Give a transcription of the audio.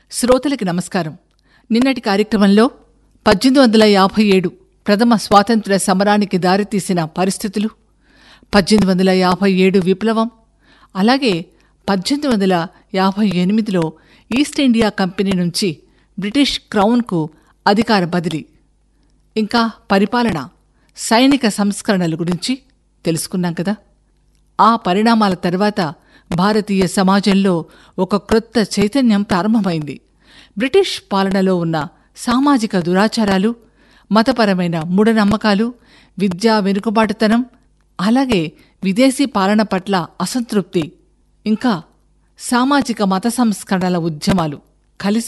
శ్రోతలకి నమస్కారం నిన్నటి కార్యక్రమంలో పద్దెనిమిది వందల యాభై ఏడు ప్రథమ స్వాతంత్ర్య సమరానికి దారితీసిన పరిస్థితులు పద్దెనిమిది వందల యాభై ఏడు విప్లవం అలాగే పద్దెనిమిది వందల యాభై ఎనిమిదిలో ఈస్ట్ ఇండియా కంపెనీ నుంచి బ్రిటిష్ క్రౌన్కు అధికార బదిలీ ఇంకా పరిపాలన సైనిక సంస్కరణల గురించి తెలుసుకున్నాం కదా ఆ పరిణామాల తర్వాత భారతీయ సమాజంలో ఒక క్రొత్త చైతన్యం ప్రారంభమైంది బ్రిటిష్ పాలనలో ఉన్న సామాజిక దురాచారాలు మతపరమైన మూఢనమ్మకాలు విద్యా వెనుకబాటుతనం అలాగే విదేశీ పాలన పట్ల అసంతృప్తి ఇంకా సామాజిక మత సంస్కరణల ఉద్యమాలు కలిసి